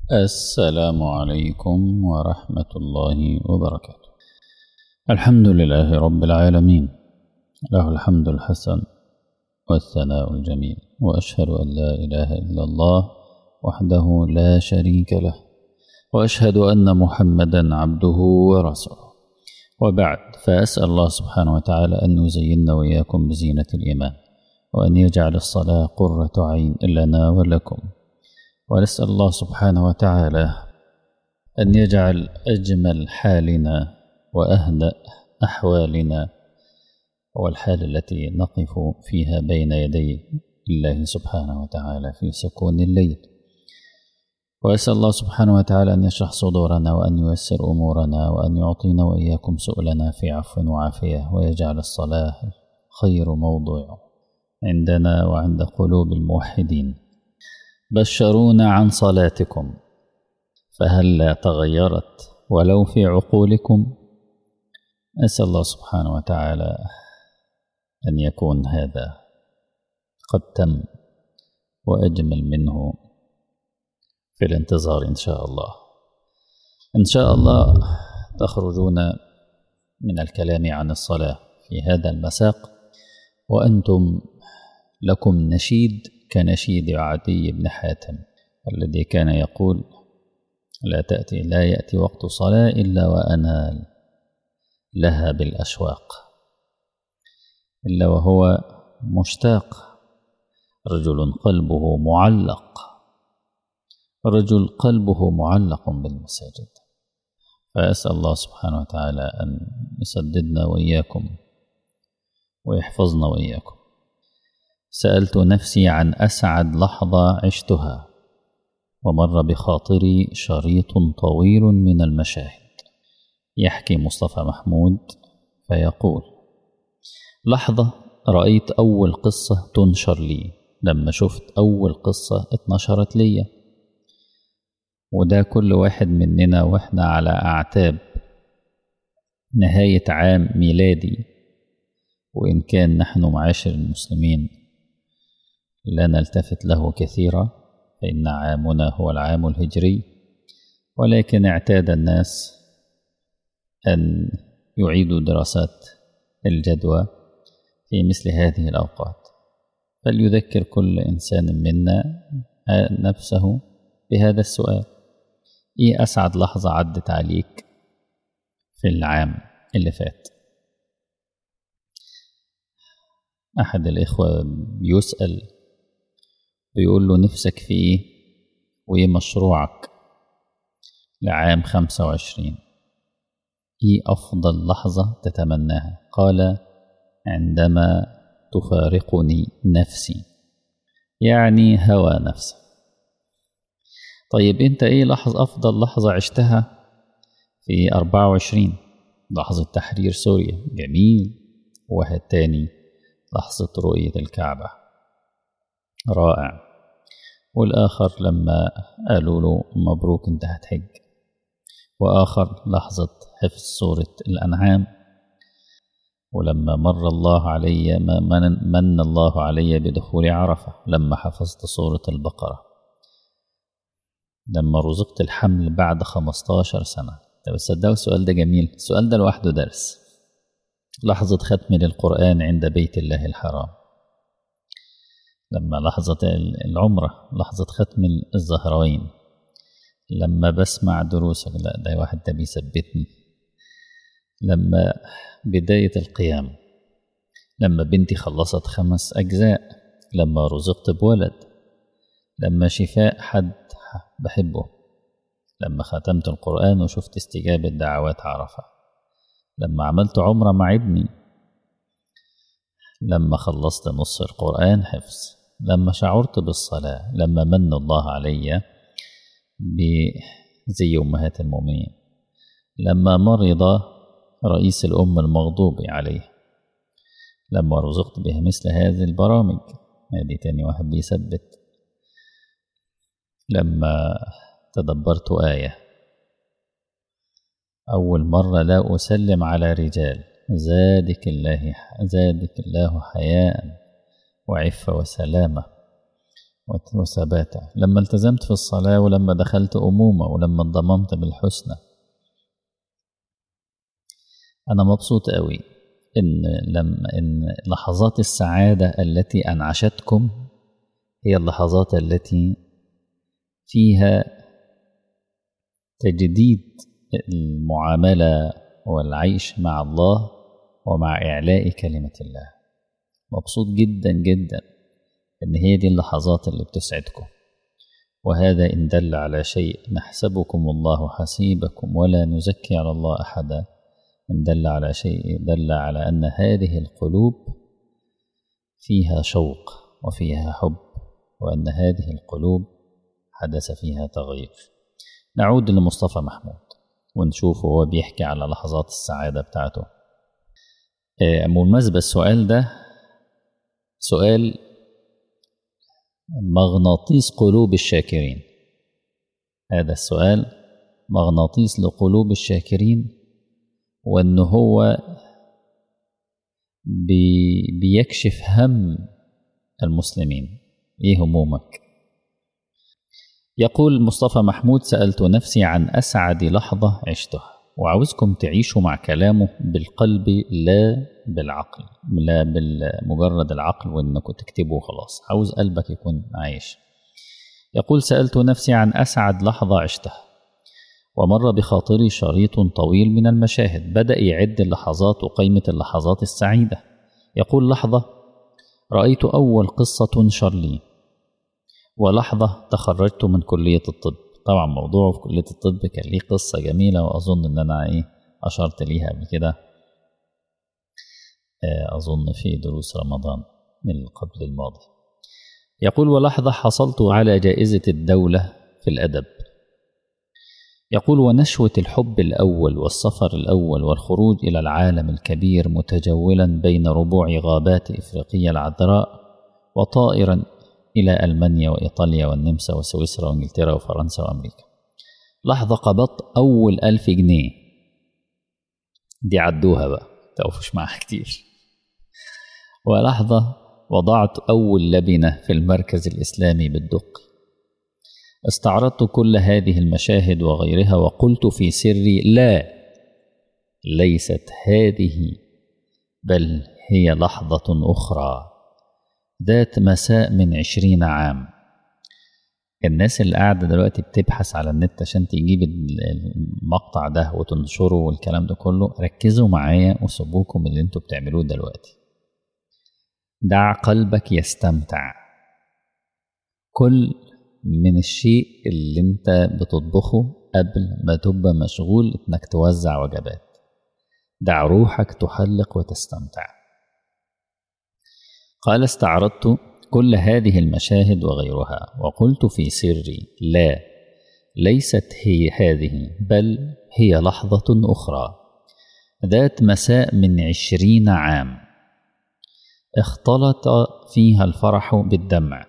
السلام عليكم ورحمة الله وبركاته الحمد لله رب العالمين له الحمد الحسن والثناء الجميل وأشهد أن لا إله إلا الله وحده لا شريك له وأشهد أن محمدا عبده ورسوله وبعد فأسأل الله سبحانه وتعالى أن يزيننا وإياكم بزينة الإيمان وأن يجعل الصلاة قرة عين لنا ولكم ونسأل الله سبحانه وتعالى أن يجعل أجمل حالنا وأهدأ أحوالنا والحال التي نقف فيها بين يدي الله سبحانه وتعالى في سكون الليل وأسأل الله سبحانه وتعالى أن يشرح صدورنا وأن ييسر أمورنا وأن يعطينا وإياكم سؤلنا في عفو وعافية ويجعل الصلاة خير موضوع عندنا وعند قلوب الموحدين بشرونا عن صلاتكم فهل لا تغيرت ولو في عقولكم أسأل الله سبحانه وتعالى أن يكون هذا قد تم وأجمل منه في الانتظار إن شاء الله إن شاء الله تخرجون من الكلام عن الصلاة في هذا المساق وأنتم لكم نشيد كنشيد عدي بن حاتم الذي كان يقول لا تأتي لا يأتي وقت صلاة إلا وأنا لها بالأشواق إلا وهو مشتاق رجل قلبه معلق رجل قلبه معلق بالمساجد فأسأل الله سبحانه وتعالى أن يسددنا وإياكم ويحفظنا وإياكم سألت نفسي عن أسعد لحظة عشتها ومر بخاطري شريط طويل من المشاهد يحكي مصطفى محمود فيقول لحظة رأيت أول قصة تنشر لي لما شفت أول قصة اتنشرت لي وده كل واحد مننا وإحنا على أعتاب نهاية عام ميلادي وإن كان نحن معاشر المسلمين لا نلتفت له كثيرا فإن عامنا هو العام الهجري ولكن اعتاد الناس أن يعيدوا دراسات الجدوى في مثل هذه الأوقات فليذكر كل إنسان منا نفسه بهذا السؤال إيه أسعد لحظة عدت عليك في العام اللي فات أحد الإخوة بيسأل بيقول له نفسك في إيه وإيه مشروعك لعام خمسة وعشرين إيه أفضل لحظة تتمناها قال عندما تفارقني نفسي يعني هوى نفسك طيب أنت إيه لحظة أفضل لحظة عشتها في أربعة وعشرين لحظة تحرير سوريا جميل واحد تاني لحظة رؤية الكعبة رائع والآخر لما قالوا له مبروك انت هتحج وآخر لحظة حفظ سورة الأنعام ولما مر الله علي من, من الله علي بدخول عرفة لما حفظت سورة البقرة لما رزقت الحمل بعد 15 سنة طب تصدقوا السؤال ده جميل السؤال ده لوحده درس لحظة ختم للقرآن عند بيت الله الحرام لما لحظة العمرة لحظة ختم الزهراوين لما بسمع دروسك لا ده واحد ده بيثبتني لما بداية القيام لما بنتي خلصت خمس أجزاء لما رزقت بولد لما شفاء حد بحبه لما ختمت القرآن وشفت استجابة دعوات عرفة لما عملت عمرة مع ابني لما خلصت نص القرآن حفظ لما شعرت بالصلاة لما من الله علي بزي أمهات المؤمنين لما مرض رئيس الأمة المغضوب عليه لما رزقت بها مثل هذه البرامج هذه تاني واحد بيثبت لما تدبرت آية أول مرة لا أسلم على رجال زادك الله زادك الله حياء وعفة وسلامة وثباتا لما التزمت في الصلاة ولما دخلت أمومة ولما انضممت بالحسنى أنا مبسوط قوي إن لما إن لحظات السعادة التي أنعشتكم هي اللحظات التي فيها تجديد المعاملة والعيش مع الله ومع إعلاء كلمة الله مبسوط جدا جدا إن هي دي اللحظات اللي بتسعدكم وهذا إن دل على شيء نحسبكم الله حسيبكم ولا نزكي على الله أحدا إن دل على شيء دل على أن هذه القلوب فيها شوق وفيها حب وأن هذه القلوب حدث فيها تغيير نعود لمصطفى محمود ونشوفه هو بيحكي على لحظات السعادة بتاعته بالمناسبة السؤال ده سؤال مغناطيس قلوب الشاكرين هذا السؤال مغناطيس لقلوب الشاكرين وان هو بي بيكشف هم المسلمين ايه همومك يقول مصطفى محمود سألت نفسي عن أسعد لحظة عشتها وعاوزكم تعيشوا مع كلامه بالقلب لا بالعقل لا بمجرد العقل وانكم تكتبوا خلاص عاوز قلبك يكون عايش يقول سألت نفسي عن أسعد لحظة عشتها ومر بخاطري شريط طويل من المشاهد بدأ يعد اللحظات وقيمة اللحظات السعيدة يقول لحظة رأيت أول قصة تنشر لي ولحظة تخرجت من كلية الطب طبعا موضوعه في كلية الطب كان ليه قصة جميلة وأظن إن أنا إيه أشرت ليها قبل كده أظن في دروس رمضان من قبل الماضي يقول ولحظة حصلت على جائزة الدولة في الأدب يقول ونشوة الحب الأول والسفر الأول والخروج إلى العالم الكبير متجولا بين ربوع غابات إفريقيا العذراء وطائرا إلى ألمانيا وإيطاليا والنمسا وسويسرا وإنجلترا وفرنسا وأمريكا لحظة قبضت أول ألف جنيه دي عدوها بقى توفش معاها كتير ولحظة وضعت أول لبنة في المركز الإسلامي بالدق استعرضت كل هذه المشاهد وغيرها وقلت في سري لا ليست هذه بل هي لحظة أخرى ذات مساء من عشرين عام الناس اللي قاعدة دلوقتي بتبحث على النت عشان تجيب المقطع ده وتنشره والكلام ده كله ركزوا معايا وسيبوكم اللي انتوا بتعملوه دلوقتي دع قلبك يستمتع كل من الشيء اللي انت بتطبخه قبل ما تبقى مشغول انك توزع وجبات دع روحك تحلق وتستمتع قال استعرضت كل هذه المشاهد وغيرها وقلت في سري لا ليست هي هذه بل هي لحظة أخرى ذات مساء من عشرين عام اختلط فيها الفرح بالدمع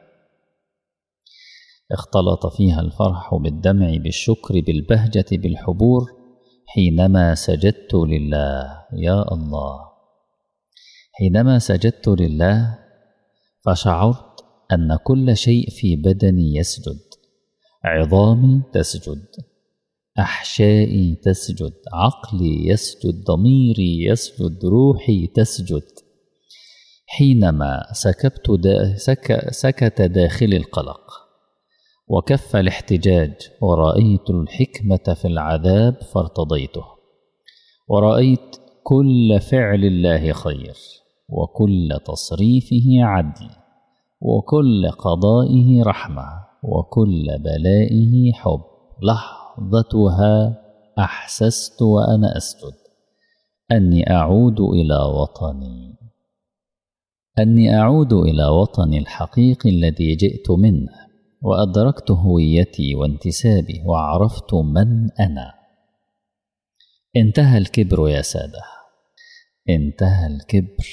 اختلط فيها الفرح بالدمع بالشكر بالبهجة بالحبور حينما سجدت لله يا الله حينما سجدت لله فشعرت أن كل شيء في بدني يسجد عظامي تسجد أحشائي تسجد عقلي يسجد ضميري يسجد روحي تسجد حينما سكبت دا سك سكت داخلي القلق وكف الاحتجاج ورأيت الحكمة في العذاب فارتضيته ورأيت كل فعل الله خير وكل تصريفه عدل وكل قضائه رحمة وكل بلائه حب لحظتها أحسست وأنا أسجد أني أعود إلى وطني أني أعود إلى وطني الحقيقي الذي جئت منه وأدركت هويتي وانتسابي وعرفت من أنا انتهى الكبر يا سادة انتهى الكبر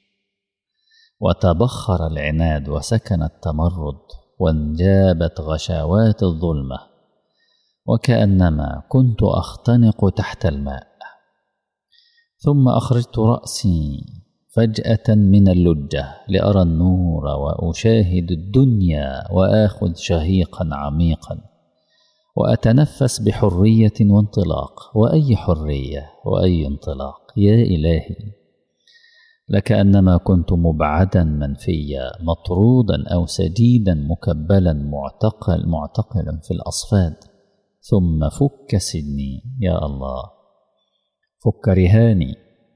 وتبخر العناد وسكن التمرد وانجابت غشاوات الظلمة وكأنما كنت أختنق تحت الماء ثم أخرجت رأسي فجأة من اللجة لأرى النور وأشاهد الدنيا وآخذ شهيقا عميقا وأتنفس بحرية وانطلاق وأي حرية وأي انطلاق يا إلهي لكأنما كنت مبعدا منفيا مطرودا أو سديدا مكبلا معتقل معتقلا في الأصفاد ثم فك سني يا الله فك رهاني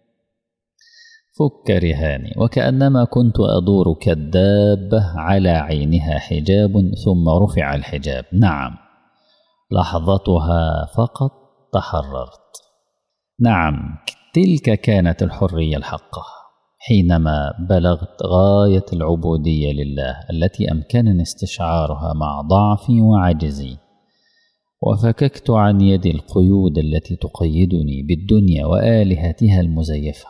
فك رهاني وكأنما كنت أدور كالدابة على عينها حجاب ثم رفع الحجاب نعم لحظتها فقط تحررت نعم تلك كانت الحرية الحقة حينما بلغت غاية العبودية لله التي أمكنني استشعارها مع ضعفي وعجزي وفككت عن يدي القيود التي تقيدني بالدنيا وآلهتها المزيفة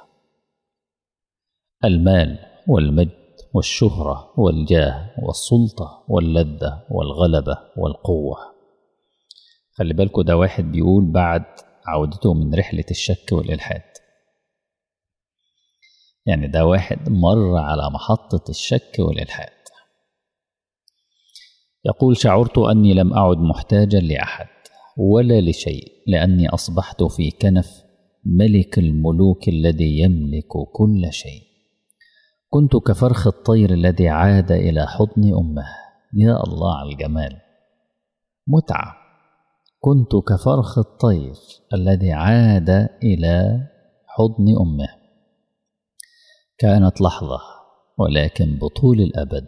المال والمجد والشهرة والجاه والسلطة واللذة والغلبة والقوة خلي بالكوا ده واحد بيقول بعد عودته من رحلة الشك والإلحاد يعني ده واحد مر على محطة الشك والإلحاد يقول شعرت أني لم أعد محتاجا لأحد ولا لشيء لأني أصبحت في كنف ملك الملوك الذي يملك كل شيء كنت كفرخ الطير الذي عاد إلى حضن أمه يا الله على الجمال متعة كنت كفرخ الطير الذي عاد إلى حضن أمه كانت لحظة ولكن بطول الأبد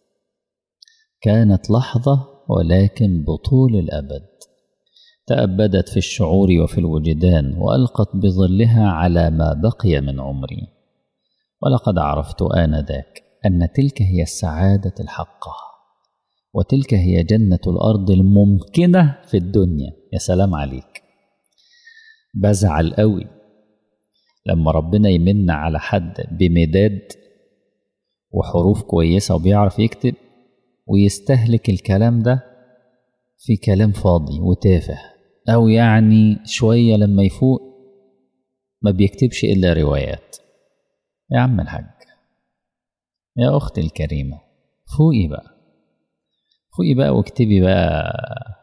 كانت لحظة ولكن بطول الأبد تأبدت في الشعور وفي الوجدان وألقت بظلها على ما بقي من عمري ولقد عرفت آنذاك أن تلك هي السعادة الحقة وتلك هي جنة الأرض الممكنة في الدنيا يا سلام عليك بزعل قوي لما ربنا يمن على حد بمداد وحروف كويسة وبيعرف يكتب ويستهلك الكلام ده في كلام فاضي وتافه أو يعني شوية لما يفوق ما بيكتبش إلا روايات يا عم الحاج يا أختي الكريمة فوقي بقى فوقي بقى واكتبي بقى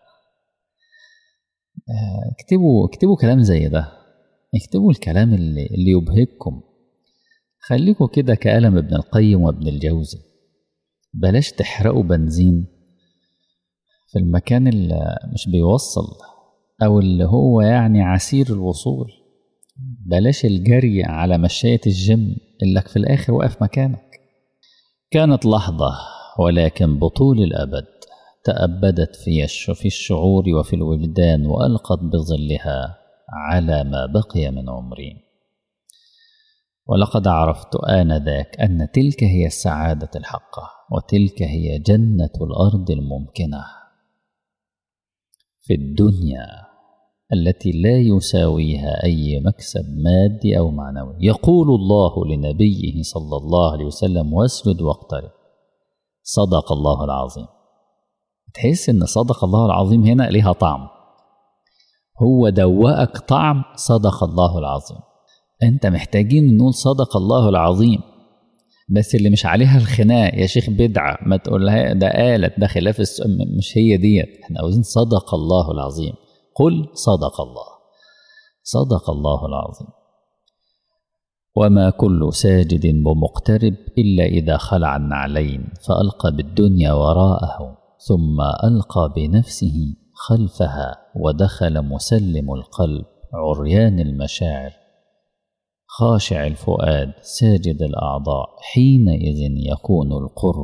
اكتبوا اكتبوا كلام زي ده اكتبوا الكلام اللي, اللي يبهجكم خليكوا كده كقلم ابن القيم وابن الجوزي بلاش تحرقوا بنزين في المكان اللي مش بيوصل او اللي هو يعني عسير الوصول بلاش الجري على مشاية الجيم اللي في الاخر واقف مكانك كانت لحظة ولكن بطول الأبد تأبدت في في الشعور وفي الوجدان وألقت بظلها على ما بقي من عمري ولقد عرفت آنذاك أن تلك هي السعادة الحقة وتلك هي جنة الأرض الممكنة في الدنيا التي لا يساويها أي مكسب مادي أو معنوي يقول الله لنبيه صلى الله عليه وسلم واسجد واقترب صدق الله العظيم تحس ان صدق الله العظيم هنا ليها طعم هو دوقك طعم صدق الله العظيم انت محتاجين نقول صدق الله العظيم بس اللي مش عليها الخناق يا شيخ بدعة ما تقولها ده قالت ده خلاف الس... مش هي ديت احنا عاوزين صدق الله العظيم قل صدق الله صدق الله العظيم وما كل ساجد ومقترب إلا إذا خلع النعلين فألقى بالدنيا وراءه ثم ألقى بنفسه خلفها ودخل مسلم القلب عريان المشاعر خاشع الفؤاد ساجد الأعضاء حينئذ يكون القرب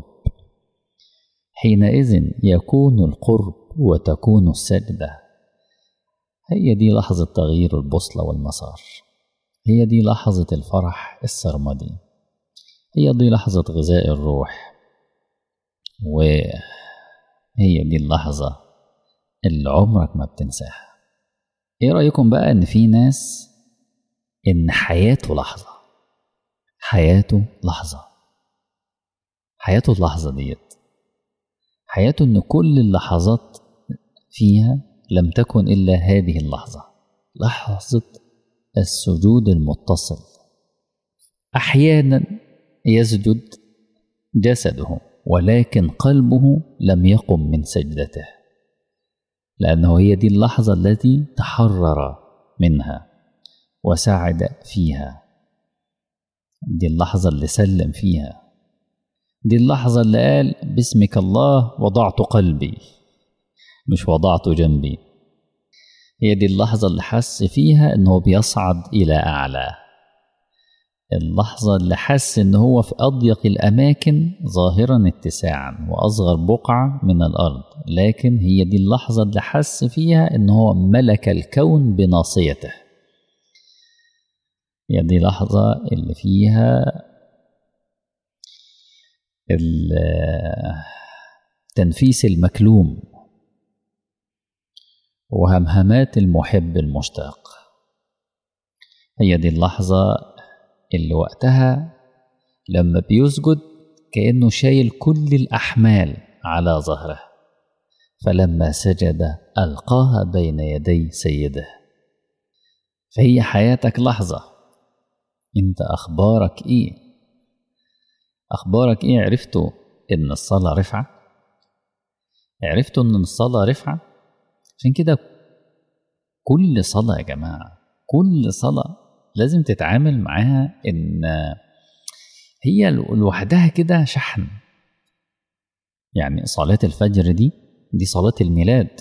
حينئذ يكون القرب وتكون السجدة هي دي لحظة تغيير البوصلة والمسار هي دي لحظة الفرح السرمدي هي دي لحظة غذاء الروح وهي دي اللحظة اللي عمرك ما بتنساها ايه رأيكم بقى ان في ناس ان حياته لحظة حياته لحظة حياته اللحظة ديت حياته ان كل اللحظات فيها لم تكن الا هذه اللحظة لحظة السجود المتصل أحيانا يسجد جسده ولكن قلبه لم يقم من سجدته لأنه هي دي اللحظة التي تحرر منها وسعد فيها دي اللحظة اللي سلم فيها دي اللحظة اللي قال باسمك الله وضعت قلبي مش وضعت جنبي هي دي اللحظة اللي حس فيها انه بيصعد الى اعلى اللحظة اللي حس ان هو في اضيق الاماكن ظاهرا اتساعا واصغر بقعة من الارض لكن هي دي اللحظة اللي حس فيها ان هو ملك الكون بناصيته هي دي لحظة اللي فيها تنفيس المكلوم وهمهمات المحب المشتاق هي دي اللحظة اللي وقتها لما بيسجد كأنه شايل كل الأحمال على ظهره فلما سجد ألقاها بين يدي سيده فهي حياتك لحظة انت أخبارك إيه أخبارك إيه عرفتوا إن الصلاة رفعة عرفتوا إن الصلاة رفعة عشان كده كل صلاة يا جماعة كل صلاة لازم تتعامل معاها إن هي لوحدها كده شحن يعني صلاة الفجر دي دي صلاة الميلاد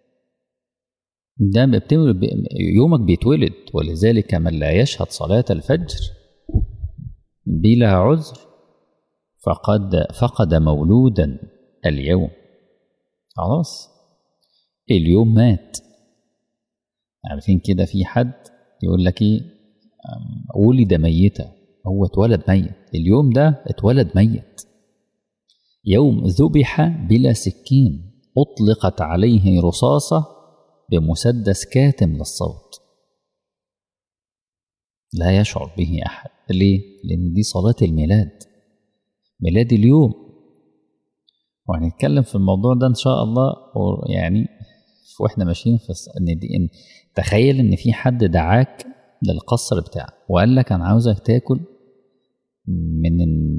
ده يومك بيتولد ولذلك من لا يشهد صلاة الفجر بلا عذر فقد فقد مولودا اليوم خلاص اليوم مات عارفين كده في حد يقول لك ايه ولد ميتا هو اتولد ميت اليوم ده اتولد ميت يوم ذبح بلا سكين اطلقت عليه رصاصه بمسدس كاتم للصوت لا يشعر به احد ليه لان دي صلاه الميلاد ميلاد اليوم وهنتكلم في الموضوع ده ان شاء الله يعني واحنا ماشيين في ان دي إن تخيل ان في حد دعاك للقصر بتاعك وقال لك انا عاوزك تاكل من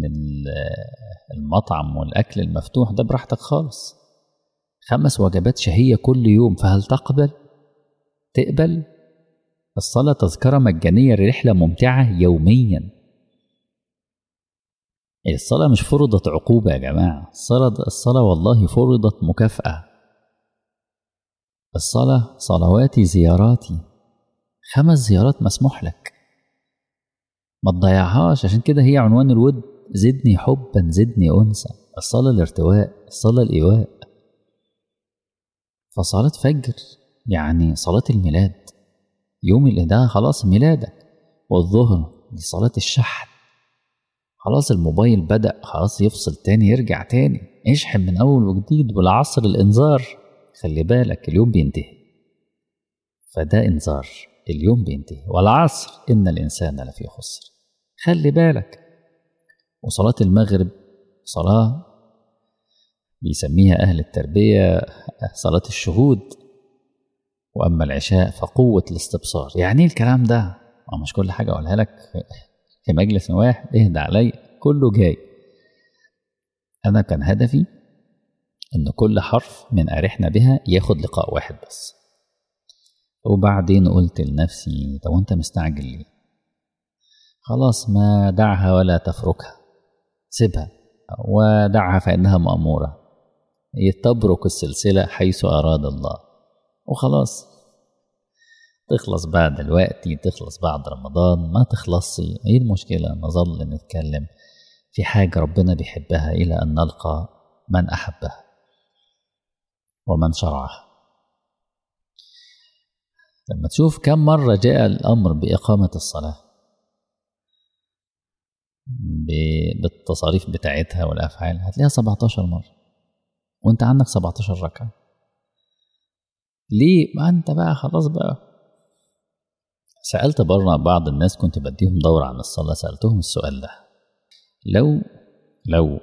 المطعم والاكل المفتوح ده براحتك خالص خمس وجبات شهيه كل يوم فهل تقبل تقبل الصلاه تذكره مجانيه رحله ممتعه يوميا الصلاه مش فرضت عقوبه يا جماعه الصلاه الصلاه والله فرضت مكافاه الصلاة صلواتي زياراتي خمس زيارات مسموح لك ما تضيعهاش عشان كده هي عنوان الود زدني حبا زدني أنسا الصلاة الارتواء الصلاة الإيواء فصلاة فجر يعني صلاة الميلاد يوم اللي ده خلاص ميلادك والظهر دي صلاة الشحن خلاص الموبايل بدأ خلاص يفصل تاني يرجع تاني اشحن من أول وجديد والعصر الإنذار خلي بالك اليوم بينتهي فده انذار اليوم بينتهي والعصر ان الانسان لفي خسر خلي بالك وصلاة المغرب صلاة بيسميها أهل التربية صلاة الشهود وأما العشاء فقوة الاستبصار يعني ايه الكلام ده مش كل حاجة أقولها لك في مجلس واحد اهدى علي كله جاي أنا كان هدفي إن كل حرف من أرحنا بها ياخد لقاء واحد بس وبعدين قلت لنفسي طب وأنت مستعجل ليه؟ خلاص ما دعها ولا تفركها سيبها ودعها فإنها مأمورة تبرك السلسلة حيث أراد الله وخلاص تخلص بعد الوقت تخلص بعد رمضان ما تخلصش ايه المشكلة نظل نتكلم في حاجة ربنا بيحبها إلى أن نلقى من أحبها ومن شرعها لما تشوف كم مرة جاء الأمر بإقامة الصلاة بالتصاريف بتاعتها والأفعال هتلاقيها 17 مرة وانت عندك 17 ركعة ليه ما انت بقى خلاص بقى سألت بره بعض الناس كنت بديهم دورة عن الصلاة سألتهم السؤال ده لو لو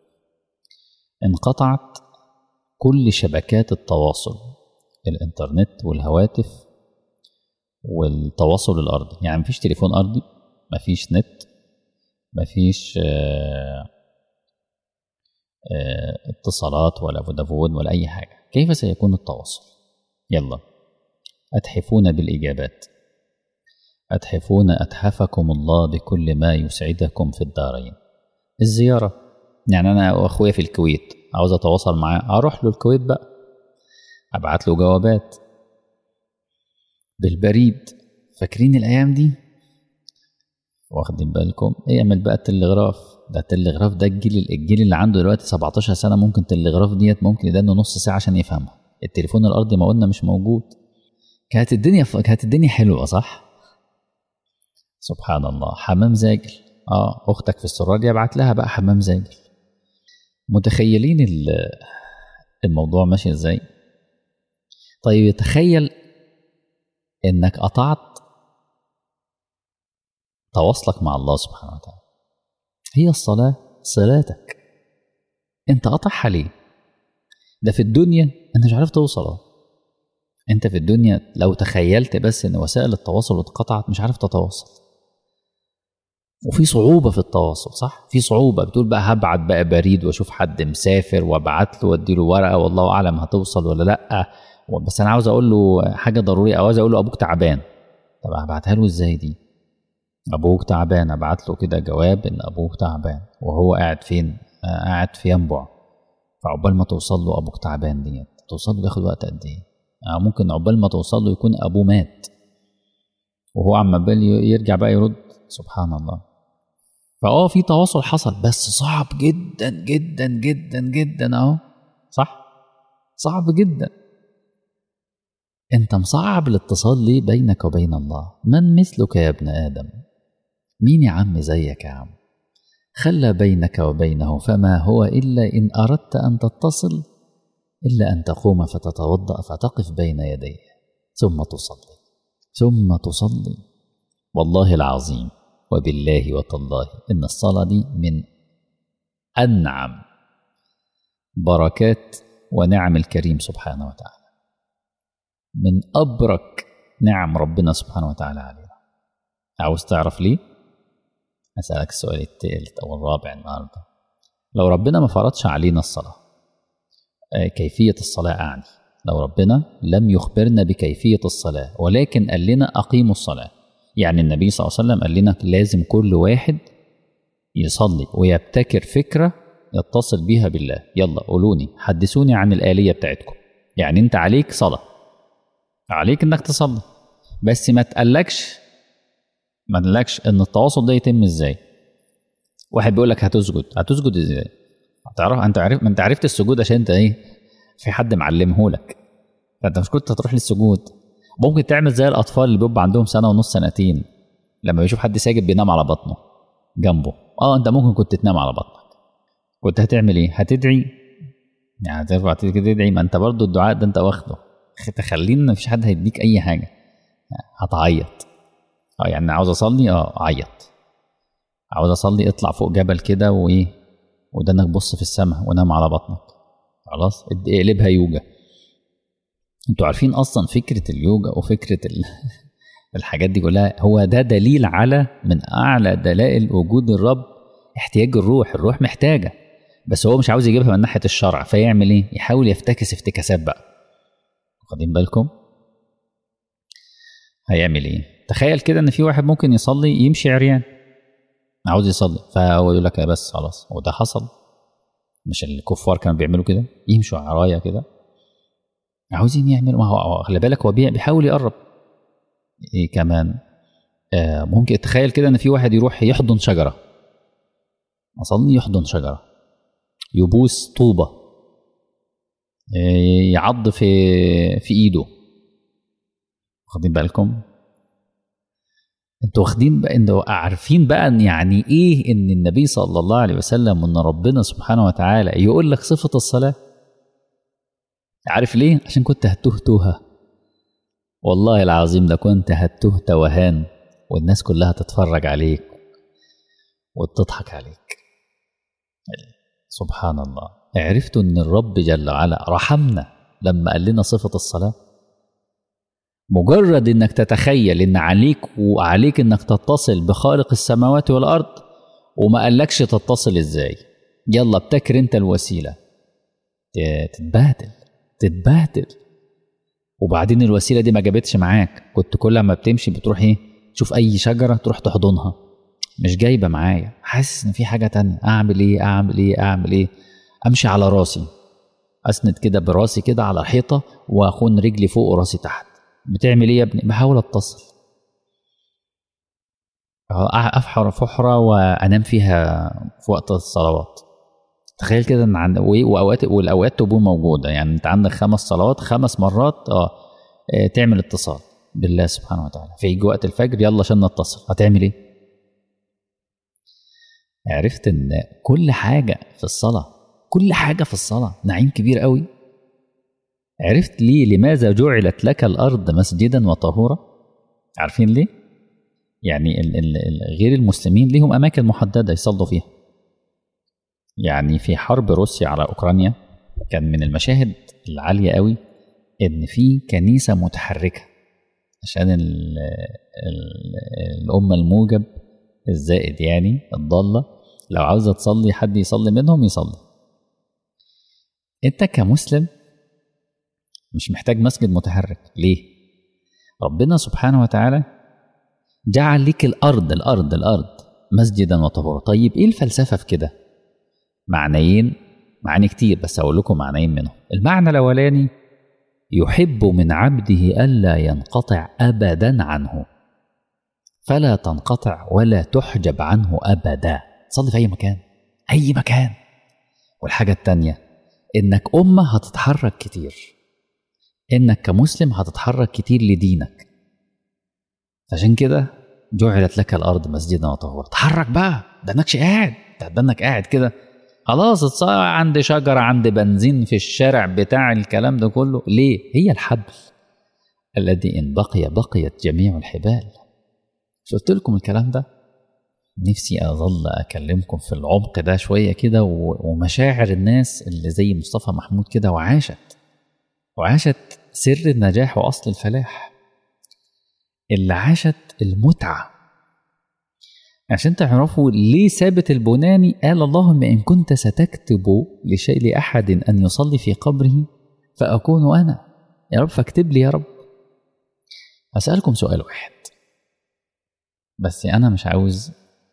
انقطعت كل شبكات التواصل الانترنت والهواتف والتواصل الارضي يعني مفيش تليفون ارضي مفيش نت مفيش آه، آه، اتصالات ولا فودافون ولا أي حاجة كيف سيكون التواصل يلا أتحفون بالإجابات أتحفون أتحفكم الله بكل ما يسعدكم في الدارين الزيارة يعني أنا وأخويا في الكويت عاوز أتواصل معاه أروح له الكويت بقى أبعت له جوابات بالبريد فاكرين الأيام دي واخدين بالكم اعمل بقى التلغراف ده التلغراف ده الجيل الجيل اللي عنده دلوقتي 17 سنه ممكن التلغراف ديت ممكن يدنه نص ساعه عشان يفهمها التليفون الارضي ما قلنا مش موجود كانت الدنيا ف... كانت الدنيا حلوه صح سبحان الله حمام زاجل اه اختك في استراليا ابعت لها بقى حمام زاجل متخيلين ال- الموضوع ماشي ازاي طيب تخيل انك قطعت تواصلك مع الله سبحانه وتعالى هي الصلاة صلاتك انت قطعها ليه ده في الدنيا انت مش عارف توصل انت في الدنيا لو تخيلت بس ان وسائل التواصل اتقطعت مش عارف تتواصل وفي صعوبة في التواصل صح؟ في صعوبة بتقول بقى هبعت بقى بريد واشوف حد مسافر وابعت له وادي له ورقة والله اعلم هتوصل ولا لا بس انا عاوز اقول له حاجة ضرورية او عاوز اقول له ابوك تعبان طب هبعتها له ازاي دي؟ ابوك تعبان ابعت له كده جواب ان ابوك تعبان وهو قاعد فين؟ آه قاعد في ينبع فعقبال ما توصل له ابوك تعبان ديت توصل له ياخد وقت قد ايه؟ يعني ممكن عقبال ما توصل له يكون ابوه مات وهو عمال يرجع بقى يرد سبحان الله فاه في تواصل حصل بس صعب جدا جدا جدا جدا اهو صح صعب جدا انت مصعب الاتصال ليه بينك وبين الله من مثلك يا ابن ادم مين يا عم زيك يا عم خلى بينك وبينه فما هو الا ان اردت ان تتصل الا ان تقوم فتتوضا فتقف بين يديه ثم تصلي ثم تصلي والله العظيم وبالله وتالله ان الصلاه دي من انعم بركات ونعم الكريم سبحانه وتعالى من ابرك نعم ربنا سبحانه وتعالى علينا عاوز تعرف ليه اسالك السؤال الثالث او الرابع النهارده لو ربنا ما فرضش علينا الصلاه كيفيه الصلاه اعني لو ربنا لم يخبرنا بكيفيه الصلاه ولكن قال لنا اقيموا الصلاه يعني النبي صلى الله عليه وسلم قال لنا لازم كل واحد يصلي ويبتكر فكرة يتصل بيها بالله يلا قولوني حدثوني عن الآلية بتاعتكم يعني انت عليك صلاة عليك انك تصلي بس ما تقلكش ما تقلكش ان التواصل ده يتم ازاي واحد بيقول لك هتسجد هتسجد ازاي هتعرف انت عارف ما انت عرفت السجود عشان انت ايه في حد معلمه لك فانت مش كنت هتروح للسجود ممكن تعمل زي الاطفال اللي بيبقى عندهم سنه ونص سنتين لما بيشوف حد ساجد بينام على بطنه جنبه اه انت ممكن كنت تنام على بطنك كنت هتعمل ايه هتدعي يعني هترفع تدعي ما انت برضو الدعاء ده انت واخده تخلينا ما فيش حد هيديك اي حاجه هتعيط اه يعني عاوز اصلي اه عيط عاوز اصلي اطلع فوق جبل كده وايه ودانك بص في السماء ونام على بطنك خلاص اقلبها يوجا انتوا عارفين اصلا فكره اليوجا وفكره ال... الحاجات دي كلها هو ده دليل على من اعلى دلائل وجود الرب احتياج الروح الروح محتاجه بس هو مش عاوز يجيبها من ناحيه الشرع فيعمل ايه يحاول يفتكس افتكاسات بقى واخدين بالكم هيعمل ايه تخيل كده ان في واحد ممكن يصلي يمشي عريان عاوز يصلي فهو يقول لك بس خلاص وده حصل مش الكفار كانوا بيعملوا كده يمشوا عرايا كده عاوزين يعملوا ما هو خلي بالك هو بيحاول يقرب ايه كمان آه ممكن تخيل كده ان في واحد يروح يحضن شجره اصلي يحضن شجره يبوس طوبه إيه يعض في في ايده واخدين بالكم انتوا واخدين بقى انتوا عارفين بقى ان يعني ايه ان النبي صلى الله عليه وسلم وان ربنا سبحانه وتعالى يقول لك صفه الصلاه عارف ليه؟ عشان كنت هتوه توها والله العظيم ده كنت هتوه توهان والناس كلها تتفرج عليك وتضحك عليك سبحان الله عرفت ان الرب جل وعلا رحمنا لما قال لنا صفة الصلاة مجرد انك تتخيل ان عليك وعليك انك تتصل بخالق السماوات والارض وما قالكش تتصل ازاي يلا ابتكر انت الوسيله ت- تتبهدل تتبهدل وبعدين الوسيله دي ما جابتش معاك كنت كل ما بتمشي بتروح ايه تشوف اي شجره تروح تحضنها مش جايبه معايا حاسس ان في حاجه تانية اعمل ايه اعمل ايه اعمل ايه امشي على راسي اسند كده براسي كده على الحيطه واخون رجلي فوق وراسي تحت بتعمل ايه يا ابني بحاول اتصل افحر فحره وانام فيها في وقت الصلوات تخيل كده ان عند وإيه- واوقات والاوقات تبقى موجوده يعني انت عندك خمس صلوات خمس مرات اه آه، تعمل اتصال بالله سبحانه وتعالى فيجي وقت الفجر يلا عشان نتصل هتعمل ايه؟ عرفت ان كل حاجه في الصلاه كل حاجه في الصلاه نعيم كبير قوي عرفت ليه لماذا جعلت لك الارض مسجدا وطهورا عارفين ليه يعني ال ال ال غير المسلمين ليهم اماكن محدده يصلوا فيها يعني في حرب روسيا على اوكرانيا كان من المشاهد العاليه قوي ان في كنيسه متحركه عشان ال ال الامه الموجب الزائد يعني الضاله لو عاوزه تصلي حد يصلي منهم يصلي انت كمسلم مش محتاج مسجد متحرك ليه ربنا سبحانه وتعالى جعل لك الارض الارض الارض مسجدا وطهورا طيب ايه الفلسفه في كده معنيين معاني كتير بس اقول لكم معنيين منهم المعنى الاولاني يحب من عبده الا ينقطع ابدا عنه فلا تنقطع ولا تحجب عنه ابدا صلي في اي مكان اي مكان والحاجه التانيه انك امه هتتحرك كتير انك كمسلم هتتحرك كتير لدينك عشان كده جعلت لك الارض مسجدا وطهورا اتحرك بقى ده انكش قاعد ده ده انك قاعد كده خلاص اتصل عند شجره عند بنزين في الشارع بتاع الكلام ده كله ليه هي الحبل الذي ان بقي بقيت جميع الحبال قلت لكم الكلام ده نفسي اظل اكلمكم في العمق ده شويه كده و- ومشاعر الناس اللي زي مصطفى محمود كده وعاشت وعاشت سر النجاح واصل الفلاح اللي عاشت المتعه عشان تعرفوا ليه ثابت البناني قال اللهم ان كنت ستكتب لشيء لاحد ان يصلي في قبره فاكون انا يا رب فاكتب لي يا رب اسالكم سؤال واحد بس انا مش عاوز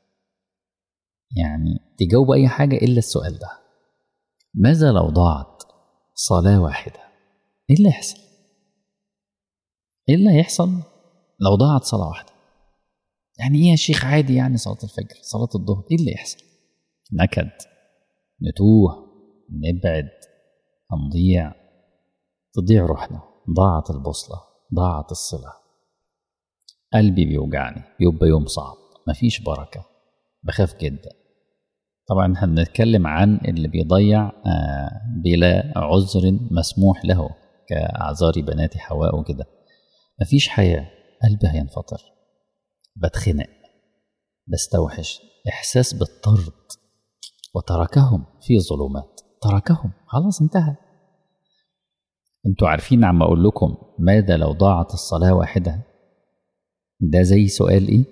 يعني تجاوبوا اي حاجه الا السؤال ده ماذا لو ضاعت صلاه واحده ايه اللي يحصل ايه اللي هيحصل لو ضاعت صلاه واحده يعني ايه يا شيخ عادي يعني صلاه الفجر صلاه الظهر ايه اللي يحصل نكد نتوه نبعد هنضيع تضيع روحنا ضاعت البوصله ضاعت الصله قلبي بيوجعني بيبقى يوم صعب مفيش بركه بخاف جدا طبعا احنا بنتكلم عن اللي بيضيع آه، بلا عذر مسموح له كأعذار بنات حواء وكده مفيش حياة قلبي هينفطر بتخنق بستوحش إحساس بالطرد وتركهم في ظلمات تركهم خلاص انتهى انتوا عارفين عم اقول لكم ماذا لو ضاعت الصلاة واحدة ده زي سؤال ايه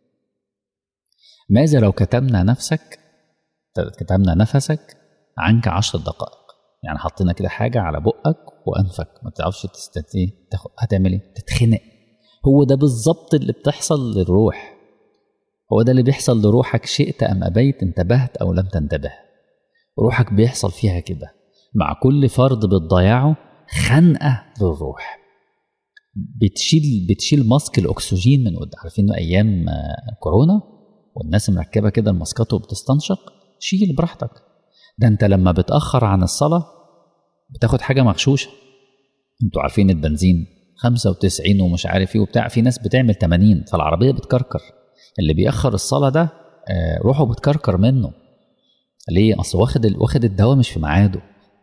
ماذا لو كتمنا نفسك كتمنا نفسك عنك عشر دقائق يعني حطينا كده حاجة على بقك وأنفك ما تعرفش تستطيع تاخد هتعمل ايه تتخنق هو ده بالظبط اللي بتحصل للروح هو ده اللي بيحصل لروحك شئت أم أبيت انتبهت أو لم تنتبه روحك بيحصل فيها كده مع كل فرد بتضيعه خنقة للروح بتشيل بتشيل ماسك الأكسجين من قدام عارفين أيام آه، كورونا والناس مركبة كده الماسكات وبتستنشق شيل براحتك ده انت لما بتأخر عن الصلاة بتاخد حاجة مغشوشة انتوا عارفين البنزين 95 ومش عارف ايه وبتاع في ناس بتعمل 80 فالعربية بتكركر اللي بيأخر الصلاة ده آه، روحه بتكركر منه ليه اصل واخد ال- واخد الدواء مش في ميعاده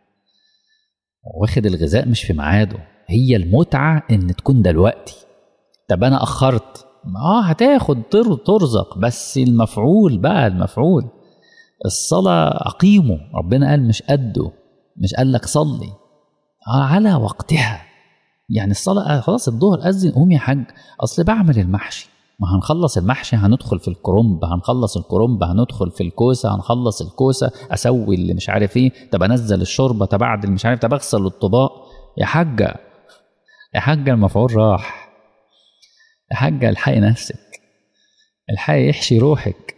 واخد الغذاء مش في ميعاده هي المتعة ان تكون دلوقتي طب انا اخرت اه هتاخد تر- ترزق بس المفعول بقى المفعول الصلاة أقيموا ربنا قال مش قده مش قال لك صلي آه على وقتها يعني الصلاة آه خلاص الظهر أذن قوم يا حاج أصل بعمل المحشي ما هنخلص المحشي هندخل في الكرنب هنخلص الكرنب هندخل في الكوسه هنخلص الكوسه اسوي اللي مش عارف ايه طب انزل الشوربه طب اعدل مش عارف طب اغسل الطباق يا حاجه يا حاجه المفعول راح يا حاجه الحقي نفسك الحقي يحشي روحك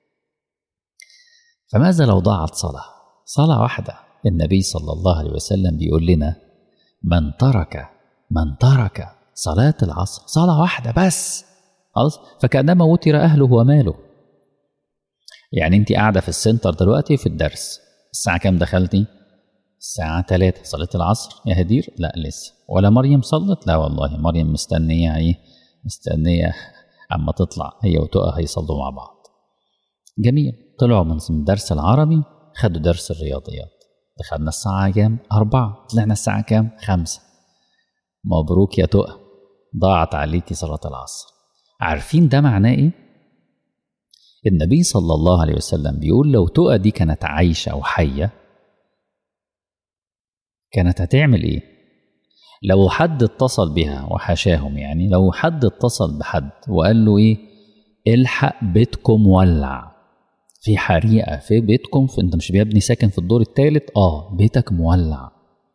فماذا لو ضاعت صلاه صلاه واحده النبي صلى الله عليه وسلم بيقول لنا من ترك من ترك صلاة العصر صلاة واحدة بس خلاص فكأنما وتر أهله وماله يعني أنت قاعدة في السنتر دلوقتي في الدرس الساعة كام دخلتي؟ الساعة 3 صليت العصر يا هدير؟ لا لسه ولا مريم صلت؟ لا والله مريم مستنية إيه؟ مستنية أما تطلع هي وتقى هيصلوا مع بعض جميل طلعوا من الدرس العربي خدوا درس الرياضيات دخلنا الساعة كام؟ أربعة طلعنا الساعة كام؟ خمسة مبروك يا تقى ضاعت عليكي صلاة العصر عارفين ده معناه إيه؟ النبي صلى الله عليه وسلم بيقول لو تقى دي كانت عايشة وحية كانت هتعمل إيه؟ لو حد اتصل بها وحاشاهم يعني لو حد اتصل بحد وقال له إيه؟ الحق بيتكم ولع في حريقة في بيتكم في انت مش بيبني ساكن في الدور الثالث اه بيتك مولع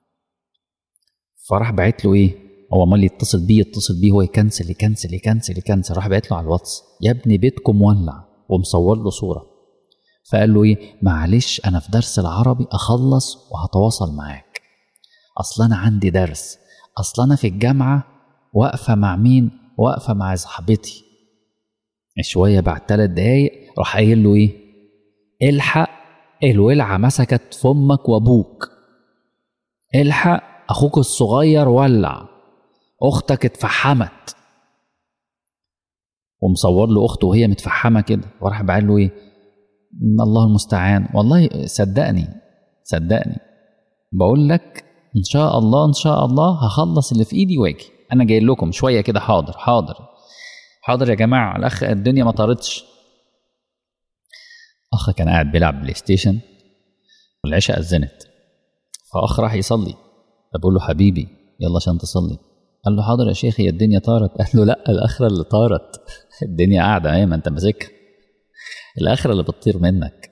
فراح بعت له ايه هو امال يتصل بيه يتصل بيه هو يكنسل يكنسل يكنسل يكنسل راح بعت له على الواتس يا ابني بيتكم مولع ومصور له صورة فقال له ايه معلش انا في درس العربي اخلص وهتواصل معاك اصل انا عندي درس اصل انا في الجامعة واقفة مع مين واقفة مع صاحبتي شوية بعد ثلاث دقايق راح قايل له ايه الحق الولعة مسكت في أمك وأبوك الحق أخوك الصغير ولع أختك اتفحمت ومصور له أخته وهي متفحمة كده وراح بعت له إيه الله المستعان والله صدقني صدقني بقول لك إن شاء الله إن شاء الله هخلص اللي في إيدي واجي أنا جاي لكم شوية كده حاضر حاضر حاضر يا جماعة الأخ الدنيا ما طارتش اخ كان قاعد بيلعب بلاي ستيشن والعشاء اذنت فاخ راح يصلي فبقول له حبيبي يلا عشان تصلي قال له حاضر يا شيخ هي الدنيا طارت قال له لا الاخره اللي طارت الدنيا قاعده اهي ما انت ماسكها الاخره اللي بتطير منك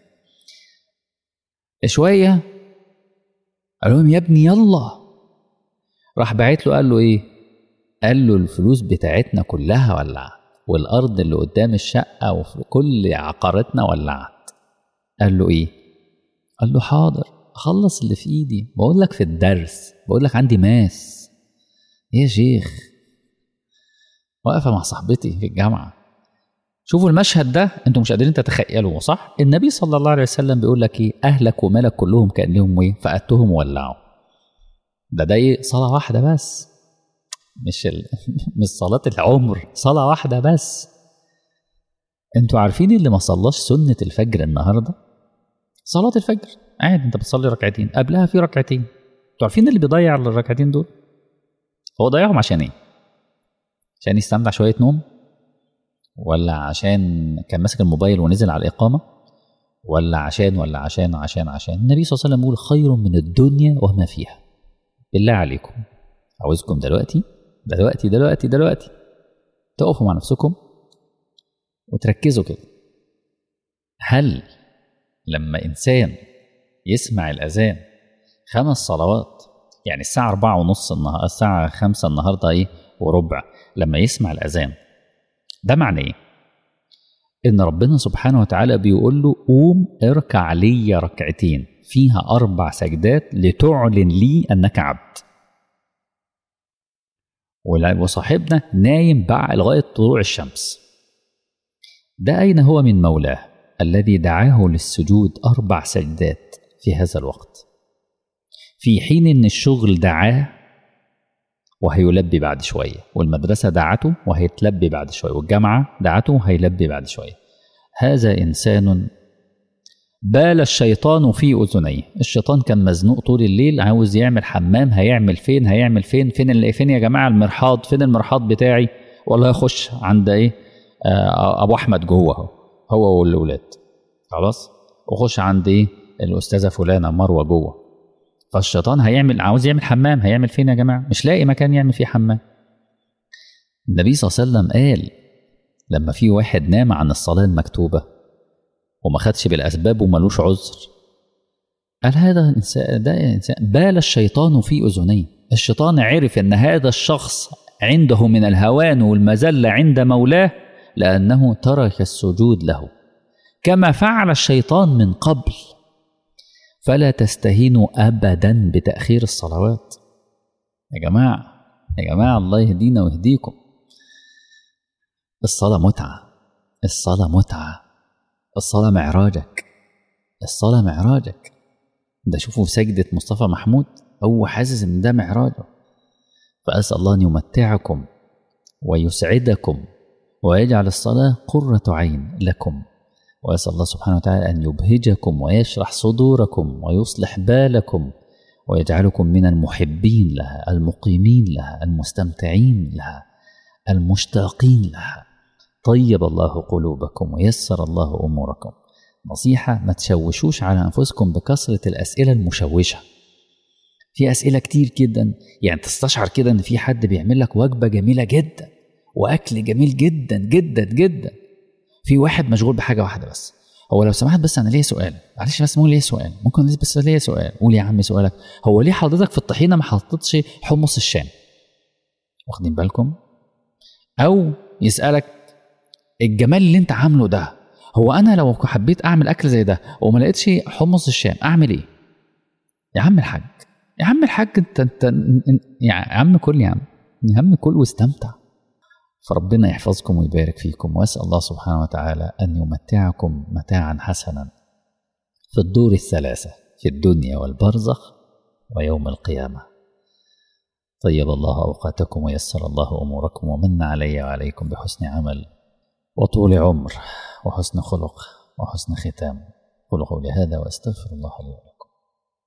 شويه قال لهم يا ابني يلا راح باعت له قال له ايه قال له الفلوس بتاعتنا كلها ولعت والارض اللي قدام الشقه وفي كل عقارتنا ولعت قال له ايه قال له حاضر اخلص اللي في ايدي بقول لك في الدرس بقول لك عندي ماس يا شيخ واقفه مع صاحبتي في الجامعه شوفوا المشهد ده انتم مش قادرين تتخيلوه صح النبي صلى الله عليه وسلم بيقول لك ايه اهلك ومالك كلهم كان لهم ايه فاتهم وولعوا ده ده ايه صلاه واحده بس مش ال... مش صلاه العمر صلاه واحده بس انتوا عارفين اللي ما صلاش سنه الفجر النهارده صلاه الفجر عادي انت بتصلي ركعتين قبلها في ركعتين انتوا عارفين اللي بيضيع الركعتين دول هو ضيعهم عشان ايه عشان يستمتع شويه نوم ولا عشان كان ماسك الموبايل ونزل على الإقامة ولا عشان ولا عشان عشان عشان النبي صلى الله عليه وسلم يقول خير من الدنيا وما فيها بالله عليكم عاوزكم دلوقتي دلوقتي دلوقتي دلوقتي تقفوا مع نفسكم وتركزوا كده هل لما إنسان يسمع الأذان خمس صلوات يعني الساعة أربعة ونص النهار الساعة خمسة النهاردة إيه وربع لما يسمع الأذان ده معنى ايه؟ ان ربنا سبحانه وتعالى بيقول له قوم اركع لي ركعتين فيها اربع سجدات لتعلن لي انك عبد وصاحبنا نايم بقى لغايه طلوع الشمس ده اين هو من مولاه الذي دعاه للسجود اربع سجدات في هذا الوقت في حين ان الشغل دعاه وهيلبي بعد شوية والمدرسة دعته وهيتلبي بعد شوية والجامعة دعته وهيلبي بعد شوية هذا إنسان بال الشيطان في أذنيه الشيطان كان مزنوق طول الليل عاوز يعمل حمام هيعمل فين هيعمل فين فين اللي فين يا جماعة المرحاض فين المرحاض بتاعي والله يخش عند ايه آه ابو احمد جوه اهو هو والاولاد خلاص وخش عند ايه الاستاذه فلانه مروه جوه فالشيطان هيعمل عاوز يعمل حمام هيعمل فين يا جماعه مش لاقي مكان يعمل فيه حمام النبي صلى الله عليه وسلم قال لما في واحد نام عن الصلاة المكتوبة وما خدش بالأسباب وملوش عذر قال هذا إنسان ده إنسان بال الشيطان في أذنيه الشيطان عرف أن هذا الشخص عنده من الهوان والمذلة عند مولاه لأنه ترك السجود له كما فعل الشيطان من قبل فلا تستهينوا أبدا بتأخير الصلوات يا جماعة يا جماعة الله يهدينا ويهديكم الصلاة متعة الصلاة متعة الصلاة معراجك الصلاة معراجك ده شوفوا سجدة مصطفى محمود هو حاسس ان ده معراجه فأسأل الله أن يمتعكم ويسعدكم ويجعل الصلاة قرة عين لكم وأسأل الله سبحانه وتعالى أن يبهجكم ويشرح صدوركم ويصلح بالكم ويجعلكم من المحبين لها المقيمين لها المستمتعين لها المشتاقين لها طيب الله قلوبكم ويسر الله أموركم نصيحة ما تشوشوش على أنفسكم بكثرة الأسئلة المشوشة في أسئلة كتير جدا يعني تستشعر كده إن في حد بيعمل لك وجبة جميلة جدا وأكل جميل جدا جدا جدا في واحد مشغول بحاجة واحدة بس هو لو سمحت بس أنا ليا سؤال معلش بس مو ليا سؤال ممكن بس ليا سؤال قول يا عم سؤالك هو ليه حضرتك في الطحينة ما حطيتش حمص الشام واخدين بالكم أو يسألك الجمال اللي أنت عامله ده هو أنا لو حبيت أعمل أكل زي ده وما لقيتش حمص الشام أعمل إيه؟ يا عم الحاج يا عم الحاج انت انت يا عم كل يا عم يا عم كل واستمتع فربنا يحفظكم ويبارك فيكم واسال الله سبحانه وتعالى ان يمتعكم متاعا حسنا في الدور الثلاثه في الدنيا والبرزخ ويوم القيامه طيب الله اوقاتكم ويسر الله اموركم ومن علي وعليكم بحسن عمل وطول عمر وحسن خلق وحسن ختام قولوا قولي هذا واستغفر الله لي ولكم